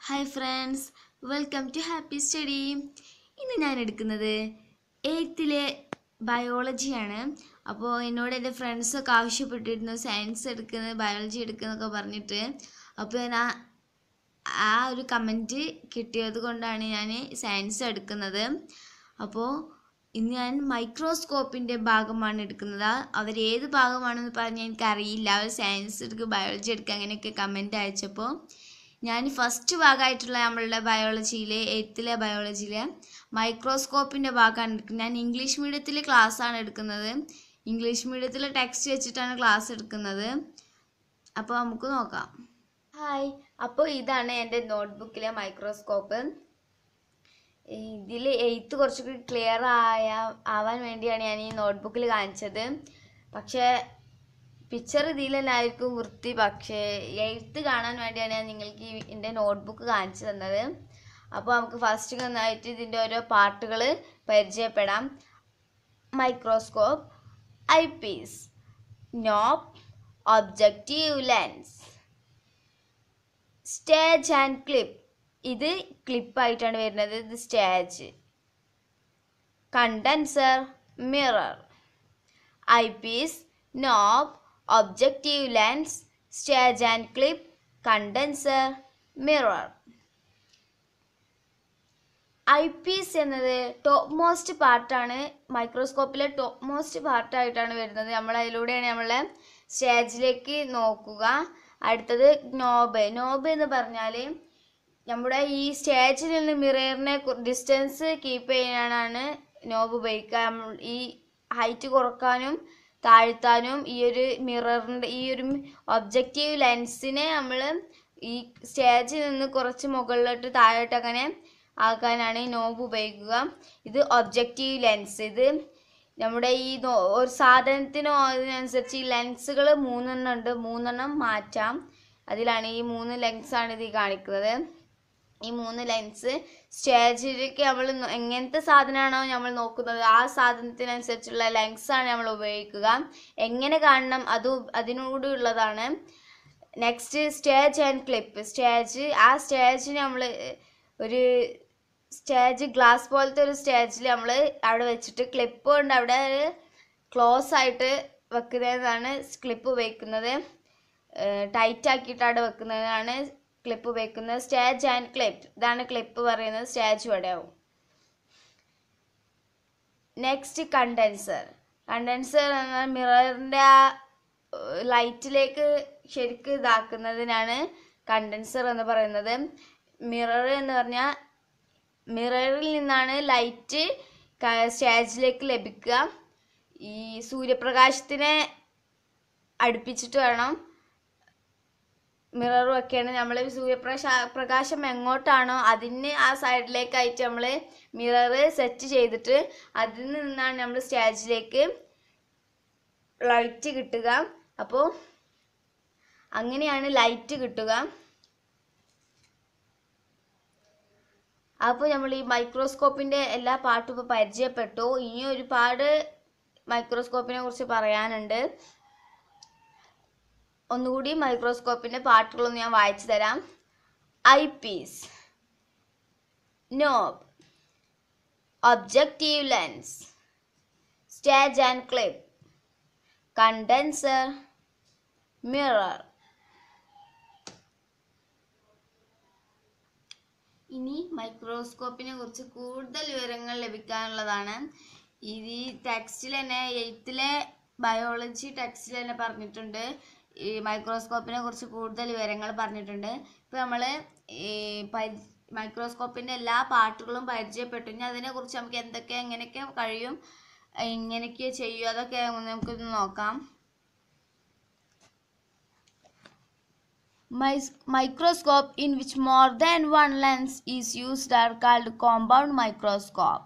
Hi friends welcome to Happy Study ഇന്ന് ഞാൻ എടുക്കുന്നത് എയ്ത്തിലെ ബയോളജിയാണ് അപ്പോൾ എന്നോട് എൻ്റെ ഫ്രണ്ട്സൊക്കെ ആവശ്യപ്പെട്ടിരുന്നു സയൻസ് എടുക്കുന്നത് ബയോളജി എടുക്കുന്നൊക്കെ പറഞ്ഞിട്ട് അപ്പോൾ ഞാൻ ആ ആ ഒരു കമൻറ്റ് കിട്ടിയത് കൊണ്ടാണ് ഞാൻ സയൻസ് എടുക്കുന്നത് അപ്പോൾ ഇന്ന് ഞാൻ മൈക്രോസ്കോപ്പിൻ്റെ ഭാഗമാണ് എടുക്കുന്നത് അവർ ഏത് ഭാഗമാണെന്ന് പറഞ്ഞാൽ എനിക്കറിയില്ല അവർ സയൻസ് എടുക്കുക ബയോളജി എടുക്കുക അങ്ങനെയൊക്കെ കമൻറ്റ് അയച്ചപ്പോൾ ഞാൻ ഫസ്റ്റ് ഭാഗമായിട്ടുള്ള നമ്മളുടെ ബയോളജിയിലെ എയ്ത്തിലെ ബയോളജിയിലെ മൈക്രോസ്കോപ്പിൻ്റെ ഭാഗമാണ് എടുക്കുന്നത് ഞാൻ ഇംഗ്ലീഷ് മീഡിയത്തിൽ ക്ലാസ്സാണ് എടുക്കുന്നത് ഇംഗ്ലീഷ് മീഡിയത്തിൽ ടെക്സ്റ്റ് വെച്ചിട്ടാണ് ക്ലാസ് എടുക്കുന്നത് അപ്പോൾ നമുക്ക് നോക്കാം ഹായ് അപ്പോൾ ഇതാണ് എൻ്റെ നോട്ട്ബുക്കിലെ മൈക്രോസ്കോപ്പ് ഇതിൽ എയ്ത്ത് കുറച്ചുകൂടി ക്ലിയർ ആയ ആവാൻ വേണ്ടിയാണ് ഞാൻ ഈ നോട്ട്ബുക്കിൽ കാണിച്ചത് പക്ഷേ പിക്ചർ ഇതിലെല്ലാവർക്കും വൃത്തി പക്ഷേ എഴുത്ത് കാണാൻ വേണ്ടിയാണ് ഞാൻ നിങ്ങൾക്ക് ഈ എൻ്റെ നോട്ട്ബുക്ക് കാണിച്ചു തന്നത് അപ്പോൾ നമുക്ക് ഫസ്റ്റ് നന്നായിട്ട് ഇതിൻ്റെ ഓരോ പാർട്ടുകൾ പരിചയപ്പെടാം microscope eyepiece knob objective lens stage and clip ഇത് ക്ലിപ്പായിട്ടാണ് വരുന്നത് ഇത് stage condenser mirror eyepiece knob objective lens stage and clip condenser mirror eyepiece എന്നത് ടോപ്പ് മോസ്റ്റ് പാർട്ടാണ് മൈക്രോസ്കോപ്പിലെ ടോപ്പ് മോസ്റ്റ് പാർട്ടായിട്ടാണ് വരുന്നത് നമ്മൾ അതിലൂടെയാണ് നമ്മളെ സ്റ്റേജിലേക്ക് നോക്കുക അടുത്തത് നോബ് നോബ് എന്ന് പറഞ്ഞാൽ നമ്മുടെ ഈ സ്റ്റേജിൽ നിന്ന് മിററിനെ ഡിസ്റ്റൻസ് കീപ്പ് ചെയ്യാനാണ് നോബ് ഉപയോഗിക്കുക നമ്മൾ ഈ ഹൈറ്റ് കുറക്കാനും താഴ്ത്താനും ഈ ഒരു മിററിൻ്റെ ഈ ഒരു ഒബ്ജക്റ്റീവ് ലെൻസിനെ നമ്മൾ ഈ സ്റ്റേജിൽ നിന്ന് കുറച്ച് മുകളിലോട്ട് താഴോട്ട് അങ്ങനെ ആക്കാനാണ് ഈ നോബ് ഉപയോഗിക്കുക ഇത് ഒബ്ജക്റ്റീവ് ലെൻസ് ഇത് നമ്മുടെ ഈ നോ- ഒരു സാധനത്തിനോ അതിനനുസരിച്ച് ഈ ലെൻസുകൾ മൂന്നെണ്ണം ഉണ്ട് മൂന്നെണ്ണം മാറ്റാം അതിലാണ് ഈ മൂന്ന് ലെൻസാണ് ഇത് കാണിക്കുന്നത് ഈ മൂന്ന് ലെൻസ് സ്റ്റേജിലേക്ക് നമ്മൾ എങ്ങനത്തെ സാധനമാണോ നമ്മൾ നോക്കുന്നത് ആ സാധനത്തിനനുസരിച്ചുള്ള ലെൻസാണ് നമ്മൾ ഉപയോഗിക്കുക എങ്ങനെ കാണണം അതും അതിനോട് ഉള്ളതാണ് next stage and clip stage ആ സ്റ്റേജിന് നമ്മൾ ഒരു സ്റ്റേജ് ഗ്ലാസ് പോലത്തെ ഒരു സ്റ്റേജിൽ നമ്മൾ അവിടെ വെച്ചിട്ട് ക്ലിപ്പ് കൊണ്ട് അവിടെ ക്ലോസ് ആയിട്ട് വെക്കുന്നതാണ് ക്ലിപ്പ് ഉപയോഗിക്കുന്നത് ടൈറ്റ് ആക്കിയിട്ട് അവിടെ വെക്കുന്നതാണ് ക്ലിപ്പ് ഉപയോഗിക്കുന്നത് സ്റ്റേജ് ആൻഡ് ക്ലിപ്പ് ഇതാണ് ക്ലിപ്പ് പറയുന്നത് സ്റ്റേജ് വടെയാവും നെക്സ്റ്റ് കണ്ടൻസർ കണ്ടൻസർ എന്നാൽ മിററിൻ്റെ ആ ലൈറ്റിലേക്ക് ശരിക്ക് ഇതാക്കുന്നതിനാണ് കണ്ടൻസർ എന്ന് പറയുന്നത് മിറർ എന്ന് പറഞ്ഞാൽ മിററിൽ നിന്നാണ് ലൈറ്റ് സ്റ്റേജിലേക്ക് ലഭിക്കുക ഈ സൂര്യപ്രകാശത്തിനെ അടുപ്പിച്ചിട്ട് വേണം മിറർ വെക്കുകയാണ് നമ്മൾ സൂര്യപ്രകാശ പ്രകാശം എങ്ങോട്ടാണോ അതിന് ആ സൈഡിലേക്കായിട്ട് നമ്മൾ മിറർ സെറ്റ് ചെയ്തിട്ട് അതിൽ നിന്നാണ് നമ്മൾ സ്റ്റേജിലേക്ക് ലൈറ്റ് കിട്ടുക അപ്പോൾ അങ്ങനെയാണ് ലൈറ്റ് കിട്ടുക അപ്പോൾ നമ്മൾ ഈ മൈക്രോസ്കോപ്പിൻ്റെ എല്ലാ പാർട്ടും ഇപ്പോൾ പരിചയപ്പെട്ടു ഇനി ഒരുപാട് മൈക്രോസ്കോപ്പിനെ കുറിച്ച് പറയാനുണ്ട് ഒന്നുകൂടി മൈക്രോസ്കോപ്പിൻ്റെ പാർട്ടുകളൊന്ന് ഞാൻ വായിച്ചു തരാം eyepiece knob objective lens stage and clip condenser mirror ഇനി മൈക്രോസ്കോപ്പിനെ കുറിച്ച് കൂടുതൽ വിവരങ്ങൾ ലഭിക്കാനുള്ളതാണ് ഇത് ഈ ടെക്സ്റ്റിൽ തന്നെ എയ്ത്തിലെ ബയോളജി ടെക്സ്റ്റിൽ തന്നെ പറഞ്ഞിട്ടുണ്ട് ഈ മൈക്രോസ്കോപ്പിനെ കുറിച്ച് കൂടുതൽ വിവരങ്ങൾ പറഞ്ഞിട്ടുണ്ട് ഇപ്പോൾ നമ്മൾ ഈ പരി മൈക്രോസ്കോപ്പിൻ്റെ എല്ലാ പാർട്ടുകളും പരിചയപ്പെട്ടു ഇനി അതിനെക്കുറിച്ച് നമുക്ക് എന്തൊക്കെ എങ്ങനെയൊക്കെ കഴിയും എങ്ങനെയൊക്കെ ചെയ്യും അതൊക്കെ നമുക്കൊന്ന് നോക്കാം My- microscope in which more than one lens is used are called compound microscope.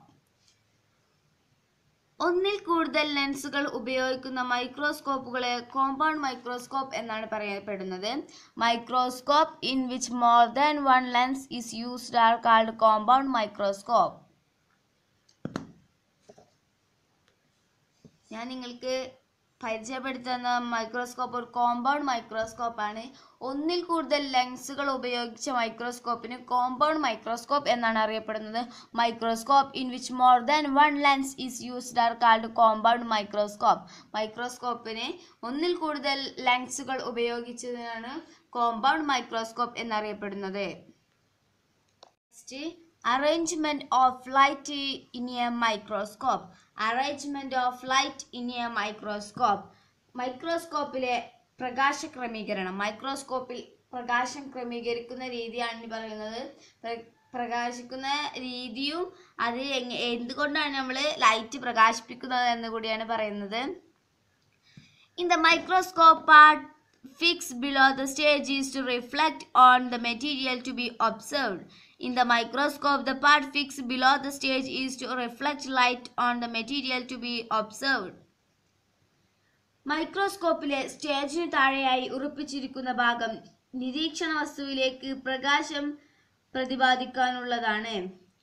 ഒന്നിൽ കൂടുതൽ ലെൻസുകൾ ഉപയോഗിക്കുന്ന മൈക്രോസ്കോപ്പുകളെ കോമ്പൗണ്ട് മൈക്രോസ്കോപ്പ് എന്നാണ് പറയപ്പെടുന്നത് microscope in which more than one lens is used are called compound microscope ഞാൻ നിങ്ങൾക്ക് പരിചയപ്പെടുത്തുന്ന മൈക്രോസ്കോപ്പ് ഒരു കോമ്പൗണ്ട് മൈക്രോസ്കോപ്പ് ആണ് ഒന്നിൽ കൂടുതൽ ലെൻസുകൾ ഉപയോഗിച്ച മൈക്രോസ്കോപ്പിന് കോമ്പൗണ്ട് മൈക്രോസ്കോപ്പ് എന്നാണ് അറിയപ്പെടുന്നത് microscope in which more than one lens is used are called compound microscope മൈക്രോസ്കോപ്പിന് ഒന്നിൽ കൂടുതൽ ലെൻസുകൾ ഉപയോഗിച്ചതിനാണ് കോമ്പൗണ്ട് മൈക്രോസ്കോപ്പ് എന്നറിയപ്പെടുന്നത് next arrangement of light in a microscope arrangement of light in a microscope മൈക്രോസ്കോപ്പിലെ പ്രകാശ ക്രമീകരണം മൈക്രോസ്കോപ്പിൽ പ്രകാശം ക്രമീകരിക്കുന്ന രീതിയാണ് ഇനി പറയുന്നത് പ്ര- പ്രകാശിക്കുന്ന രീതിയും അത് എങ്ങ- എന്തുകൊണ്ടാണ് നമ്മൾ ലൈറ്റ് പ്രകാശിപ്പിക്കുന്നത് എന്ന് കൂടിയാണ് പറയുന്നത് In the microscope, part fixed below the stage is to reflect on the material to be observed. In the microscope, the part fixed below the stage is to reflect light on the material to be observed. മൈക്രോസ്കോപ്പിലെ സ്റ്റേജിന് താഴെയായി ഉറപ്പിച്ചിരിക്കുന്ന ഭാഗം നിരീക്ഷണ വസ്തുവിലേക്ക് പ്രകാശം പ്രതിപാദിക്കാനുള്ളതാണ്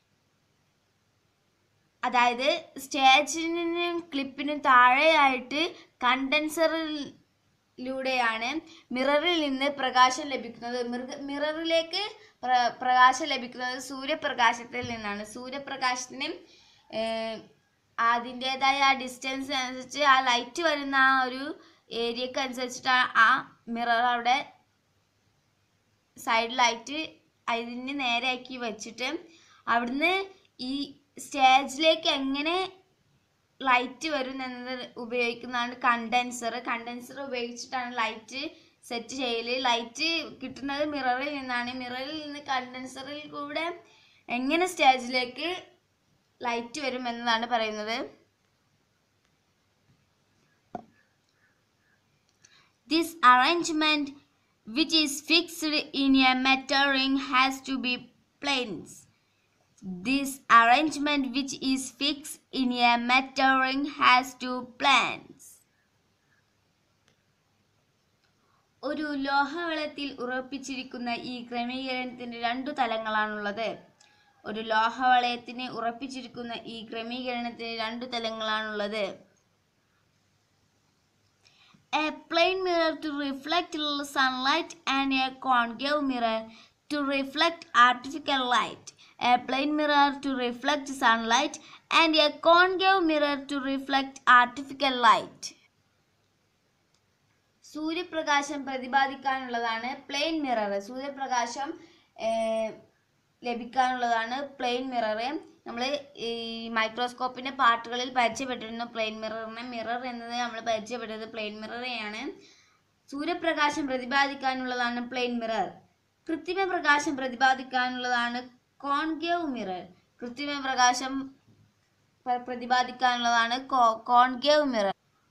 അതായത് സ്റ്റേജിനും ക്ലിപ്പിനും താഴെയായിട്ട് കണ്ടൻസറിലൂടെയാണ് മിററിൽ നിന്ന് പ്രകാശം ലഭിക്കുന്നത് മിറ- മിററിലേക്ക് പ്ര- പ്രകാശം ലഭിക്കുന്നത് സൂര്യപ്രകാശത്തിൽ നിന്നാണ് സൂര്യപ്രകാശത്തിന് ഏഹ്, അതിൻ്റെതായ ആ ഡിസ്റ്റൻസ് അനുസരിച്ച് ആ ലൈറ്റ് വരുന്ന ആ ഒരു ഏരിയക്ക് അനുസരിച്ചിട്ട് ആ- ആ മിറർ അവിടെ സൈഡിലായിട്ട് അതിന് നേരെയാക്കി വെച്ചിട്ട് അവിടുന്ന് ഈ സ്റ്റേജിലേക്ക് എങ്ങനെ ലൈറ്റ് വരും എന്നത് ഉപയോഗിക്കുന്നതാണ് കണ്ടൻസർ കണ്ടൻസർ ഉപയോഗിച്ചിട്ടാണ് ലൈറ്റ് സെറ്റ് ചെയ്യൽ ലൈറ്റ് കിട്ടുന്നത് മിററിൽ നിന്നാണ് മിററിൽ നിന്ന് കണ്ടൻസറിൽ കൂടെ എങ്ങനെ സ്റ്റേജിലേക്ക് ലൈറ്റ് വരും എന്നതാണ് പറയുന്നത് This arrangement, which is fixed in a metal ring, has to be planes. This arrangement, which is fixed in a metal ring, has two planes. ഒരു ലോഹവളത്തിൽ ഉറപ്പിച്ചിരിക്കുന്ന ഈ ക്രമീകരണത്തിന് രണ്ടു തലങ്ങളാണുള്ളത് ഒരു ലോഹവളയത്തിന് ഉറപ്പിച്ചിരിക്കുന്ന ഈ ക്രമീകരണത്തിന് രണ്ടു തലങ്ങളാണുള്ളത് a plane mirror to reflect sunlight and a concave mirror to reflect artificial light a plane mirror to reflect sunlight and a concave mirror to reflect artificial light സൂര്യപ്രകാശം പ്രതിപാദിക്കാനുള്ളതാണ് plain mirror സൂര്യപ്രകാശം ഏർ, ലഭിക്കാനുള്ളതാണ് plain mirror നമ്മൾ ഈ മൈക്രോസ്കോപ്പിന്റെ പാർട്ടുകളിൽ പരിചയപ്പെട്ടിരുന്നു plain മിററിനെ mirror എന്നത് നമ്മൾ പരിചയപ്പെട്ടത് plain മിററെയാണ് സൂര്യപ്രകാശം പ്രതിപാദിക്കാനുള്ളതാണ് plain mirror കൃത്രിമ പ്രകാശം പ്രതിപാദിക്കാനുള്ളതാണ് കോൺകേവ് മിറർ കൃത്രിമ പ്രകാശം പ്ര- പ്രതിപാദിക്കാനുള്ളതാണ് concave mirror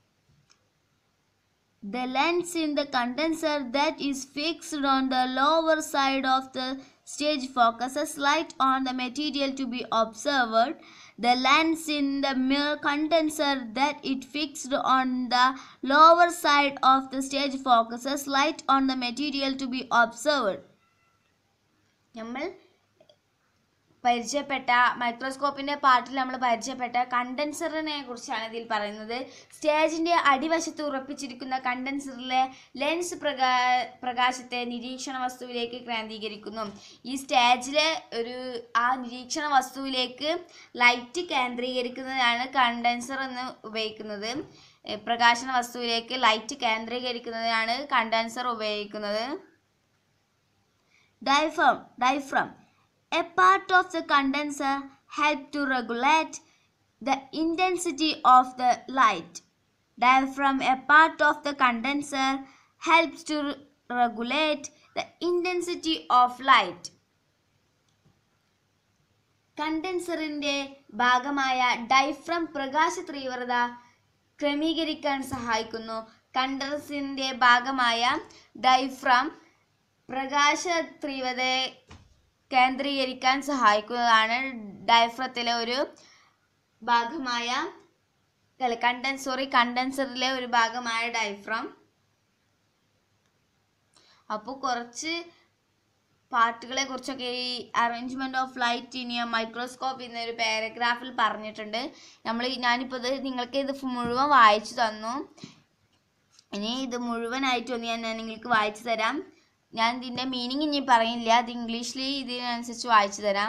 The lens in the condenser that is fixed on the lower side of the stage focuses light on the material to be observed. The lens in the mirror condenser that it fixed on the lower side of the stage focuses light on the material to be observed. നമ്മൾ പരിചയപ്പെട്ട മൈക്രോസ്കോപ്പിന്റെ പാർട്ടിൽ നമ്മൾ പരിചയപ്പെട്ട കണ്ടൻസറിനെ കുറിച്ചാണ് ഇതിൽ പറയുന്നത് സ്റ്റേജിന്റെ അടിവശത്ത് ഉറപ്പിച്ചിരിക്കുന്ന കണ്ടൻസറിലെ lens പ്രകാ പ്രകാശത്തെ നിരീക്ഷണ വസ്തുവിലേക്ക് കേന്ദ്രീകരിക്കുന്നു ഈ സ്റ്റേജിലെ ഒരു ആ നിരീക്ഷണ വസ്തുവിലേക്ക് ലൈറ്റ് കേന്ദ്രീകരിക്കുന്നതാണ് കണ്ടൻസർ എന്ന് ഉപയോഗിക്കുന്നത് ഏ, പ്രകാശന വസ്തുവിലേക്ക് ലൈറ്റ് കേന്ദ്രീകരിക്കുന്നതിനാണ് കണ്ടൻസർ ഉപയോഗിക്കുന്നത് diaphragm diaphragm a part of the condenser help to regulate the intensity of the light diaphragm a part of the condenser helps to re- regulate the intensity of light കണ്ടൻസറിന്റെ ഭാഗമായ diaphragm പ്രകാശ തീവ്രത ക്രമീകരിക്കാൻ സഹായിക്കുന്നു കണ്ടൻസറിന്റെ ഭാഗമായ diaphragm പ്രകാശ തീവ്രതയെ കേന്ദ്രീകരിക്കാൻ സഹായിക്കുന്നതാണ് ഡയഫ്രത്തിലെ ഒരു ഭാഗമായ അല്ല കണ്ടൻ സോറി കണ്ടൻസറിലെ ഒരു ഭാഗമായ ഡയഫ്രം അപ്പോൾ കുറച്ച് പാർട്ടുകളെ കുറിച്ചൊക്കെ ഈ arrangement of light in a microscope എന്നൊരു പാരഗ്രാഫിൽ പറഞ്ഞിട്ടുണ്ട് നമ്മൾ ഞാനിപ്പോൾ ഇത് നിങ്ങൾക്ക് ഇത് മുഴുവൻ വായിച്ചു തന്നു ഇനി ഇത് മുഴുവനായിട്ടൊന്ന് ഞാൻ ഞാൻ നിങ്ങൾക്ക് വായിച്ചു തരാം ഞാൻ ഇതിൻ്റെ മീനിങ് ഇനി പറയില്ല അത് ഇംഗ്ലീഷിൽ ഇതിനനുസരിച്ച് വായിച്ചു തരാം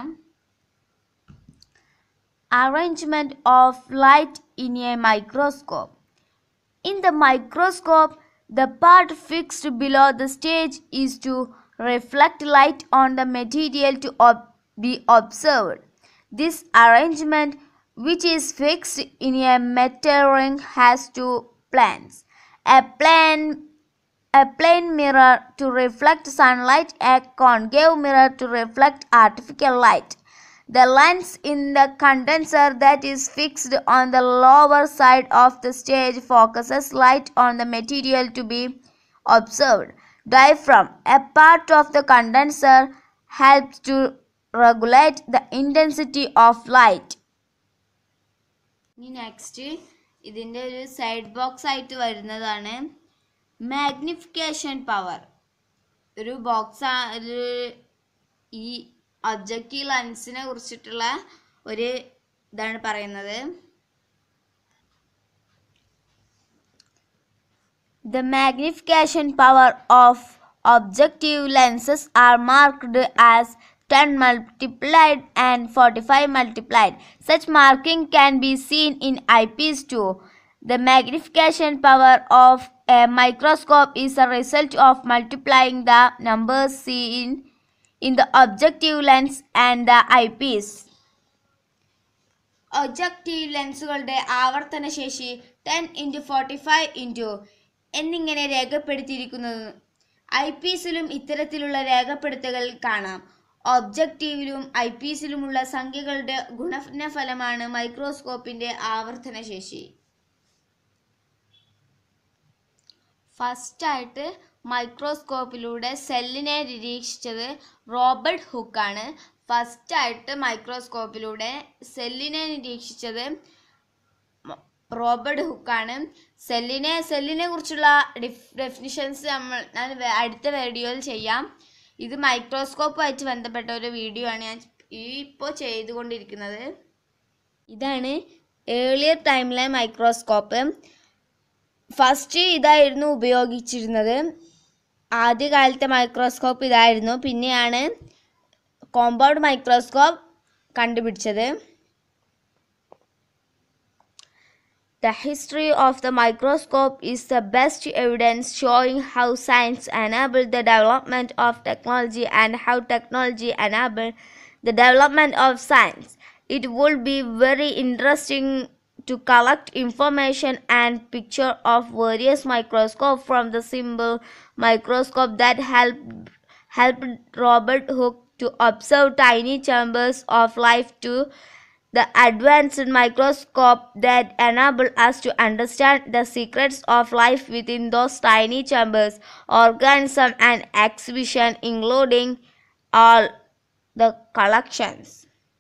Arrangement of light in a microscope. In the microscope, the part fixed below the stage is to reflect light on the material to ob- be observed. This arrangement, which is fixed in a metal ring, has two planes. A plane a plane mirror to reflect sunlight, a concave mirror to reflect artificial light. The lens in the condenser that is fixed on the lower side of the stage focuses light on the material to be observed. Diaphragm, a part of the condenser, helps to regulate the intensity of light. ഇനി next ഇതിൻ്റെ ഒരു side box ആയിട്ട് വരുന്നതാണ് magnification power ഒരു box ഒരു ഈ objective ലെൻസിനെ കുറിച്ചിട്ടുള്ള ഒരു ഇതാണ് പറയുന്നത് The magnification power of objective lenses are marked as 10 multiplied and 45 multiplied. Such marking can be seen in eyepiece too. The magnification power of a microscope is a result of multiplying the numbers seen in the objective lens and the eyepiece. Objective ലെൻസുകളുടെ ആവർത്തന ശേഷി ten into forty five into എന്നിങ്ങനെ രേഖപ്പെടുത്തിയിരിക്കുന്നത് I പീസിലും ഇത്തരത്തിലുള്ള രേഖപ്പെടുത്തലുകൾ കാണാം ഒബ്ജക്റ്റീവിലും I പീസിലുമുള്ള സംഖ്യകളുടെ ഗുണഫലമാണ് മൈക്രോസ്കോപ്പിന്റെ ആവർത്തന ശേഷി ഫസ്റ്റായിട്ട് മൈക്രോസ്കോപ്പിലൂടെ സെല്ലിനെ നിരീക്ഷിച്ചത് റോബർട്ട് ഹുക്കാണ് ഫസ്റ്റായിട്ട് മൈക്രോസ്കോപ്പിലൂടെ സെല്ലിനെ നിരീക്ഷിച്ചത് മ- റോബർട്ട് ഹുക്കാണ് സെല്ലിനെ സെല്ലിനെ കുറിച്ചുള്ള ഡിഫ് ഡെഫിനിഷൻസ് നമ്മൾ ഞാൻ വേ- അടുത്ത വീഡിയോയിൽ ചെയ്യാം ഇത് മൈക്രോസ്കോപ്പുമായിട്ട് ബന്ധപ്പെട്ട ഒരു വീഡിയോ ആണ് ഞാൻ ഇപ്പോൾ ചെയ്തുകൊണ്ടിരിക്കുന്നത് ഇതാണ് ഏർലിയർ ടൈമിലെ മൈക്രോസ്കോപ്പ് ഫസ്റ്റ് ഇതായിരുന്നു ഉപയോഗിച്ചിരുന്നത് ആദ്യകാലത്തെ മൈക്രോസ്കോപ്പ് ഇതായിരുന്നു പിന്നെയാണ് കോമ്പൗണ്ട് മൈക്രോസ്കോപ്പ് കണ്ടുപിടിച്ചത് The history of the microscope is the best evidence showing how science enabled the development of technology and how technology enabled the development of science. It would be very interesting to collect information and picture of various microscopes from the simple microscope that helped helped Robert Hooke to observe tiny chambers of life to the advanced microscope that enable us to understand the secrets of life within those tiny chambers, organism and exhibition including all the collections.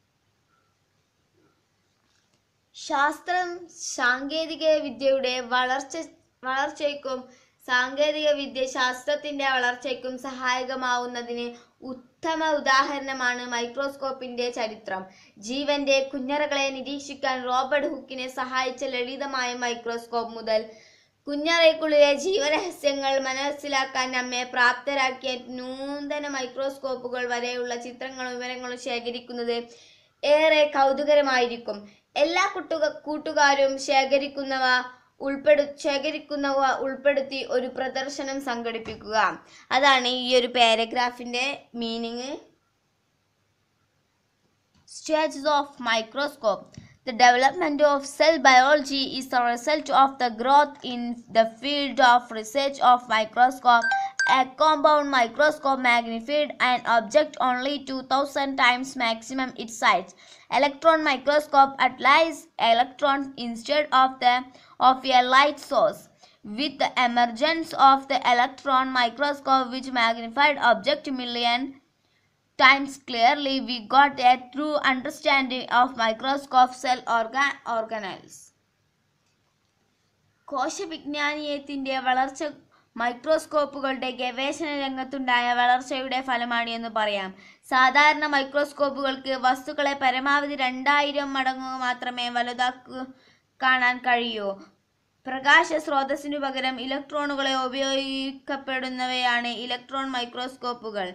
ശാസ്ത്രം സാങ്കേതിക വിദ്യയുടെ വളർച്ച വളർച്ചയ്ക്കും സാങ്കേതിക വിദ്യ ശാസ്ത്രത്തിന്റെ വളർച്ചയ്ക്കും സഹായകമാവുന്നതിന് ഉത്തമ ഉദാഹരണമാണ് മൈക്രോസ്കോപ്പിന്റെ ചരിത്രം ജീവന്റെ കുഞ്ഞറകളെ നിരീക്ഷിക്കാൻ റോബർട്ട് ഹുക്കിനെ സഹായിച്ച ലളിതമായ മൈക്രോസ്കോപ്പ് മുതൽ കുഞ്ഞറയ്ക്കുള്ളിലെ ജീവരഹസ്യങ്ങൾ മനസ്സിലാക്കാൻ നമ്മെ പ്രാപ്തരാക്കിയ നൂതന മൈക്രോസ്കോപ്പുകൾ വരെയുള്ള ചിത്രങ്ങളും വിവരങ്ങളും ശേഖരിക്കുന്നത് ഏറെ കൗതുകരമായിരിക്കും എല്ലാ കുട്ടുക കൂട്ടുകാരും ശേഖരിക്കുന്നവ ഉൾപ്പെടു ശേഖരിക്കുന്നവ ഉൾപ്പെടുത്തി ഒരു പ്രദർശനം സംഘടിപ്പിക്കുക അതാണ് ഈ ഒരു പാരഗ്രാഫിന്റെ meaning stages of microscope. The development of cell biology is the result of the growth in the field of research of microscope. A compound microscope magnified an object only 2000 times maximum its size. Electron microscope applies electrons instead of the of a light source. With the emergence of the electron microscope which magnified object million times clearly we got a true understanding of microscope cell organ organelles കോശവിജ്ഞാനീയത്തിന്റെ വളർച്ച മൈക്രോസ്കോപ്പുകളുടെ ഗവേഷണ രംഗത്തുണ്ടായ വളർച്ചയുടെ ഫലമാണ് എന്ന് പറയാം സാധാരണ മൈക്രോസ്കോപ്പുകൾക്ക് വസ്തുക്കളെ പരമാവധി രണ്ടായിരം മടങ്ങ് മാത്രമേ വലുതാക്കു കാണാൻ കഴിയൂ പ്രകാശ സ്രോതസ്സിനു പകരം ഇലക്ട്രോണുകളെ ഉപയോഗിക്കപ്പെടുന്നവയാണ് ഇലക്ട്രോൺ മൈക്രോസ്കോപ്പുകൾ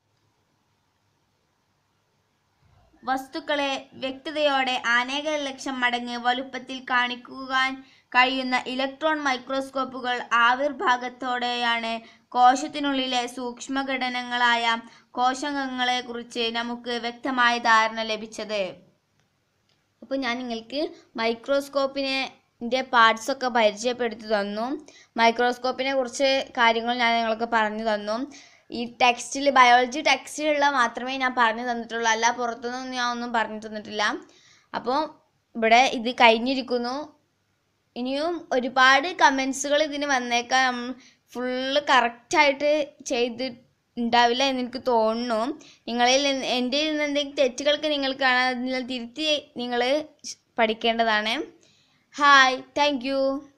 വസ്തുക്കളെ വ്യക്തതയോടെ അനേകം ലക്ഷം മടങ്ങ് വലുപ്പത്തിൽ കാണിക്കുവാൻ കഴിയുന്ന ഇലക്ട്രോൺ മൈക്രോസ്കോപ്പുകൾ ആവിർഭാഗത്തോടെയാണ് കോശത്തിനുള്ളിലെ സൂക്ഷ്മഘടനങ്ങളായ കോശങ്ങളെക്കുറിച്ച് നമുക്ക് വ്യക്തമായ ധാരണ ലഭിച്ചത് അപ്പോൾ ഞാൻ നിങ്ങൾക്ക് മൈക്രോസ്കോപ്പിനെ ൻ്റെ പാർട്സ് ഒക്കെ പരിചയപ്പെടുത്തി തന്നു മൈക്രോസ്കോപ്പിനെ കുറിച്ച് കാര്യങ്ങൾ ഞാൻ നിങ്ങൾക്ക് പറഞ്ഞു തന്നു ഈ ടെക്സ്റ്റിൽ ബയോളജി ടെക്സ്റ്റിലുള്ള മാത്രമേ ഞാൻ പറഞ്ഞു തന്നിട്ടുള്ളൂ അല്ല പുറത്തുനിന്നും ഞാൻ ഒന്നും പറഞ്ഞു തന്നിട്ടില്ല അപ്പോൾ ഇവിടെ ഇത് കഴിഞ്ഞിരിക്കുന്നു ഇനിയും ഒരുപാട് കമൻസുകൾ ഇതിന് വന്നേക്കാം ഫുള്ള് കറക്റ്റായിട്ട് ചെയ്ത് ഉണ്ടാവില്ല എന്ന് എനിക്ക് തോന്നുന്നു നിങ്ങളിൽ നിന്ന് എൻ്റെ നിന്ന് എന്തെങ്കിലും തെറ്റുകൾക്ക് നിങ്ങൾ കാണാൻ തിരുത്തി നിങ്ങൾ പഠിക്കേണ്ടതാണ് ഹായ് താങ്ക് യു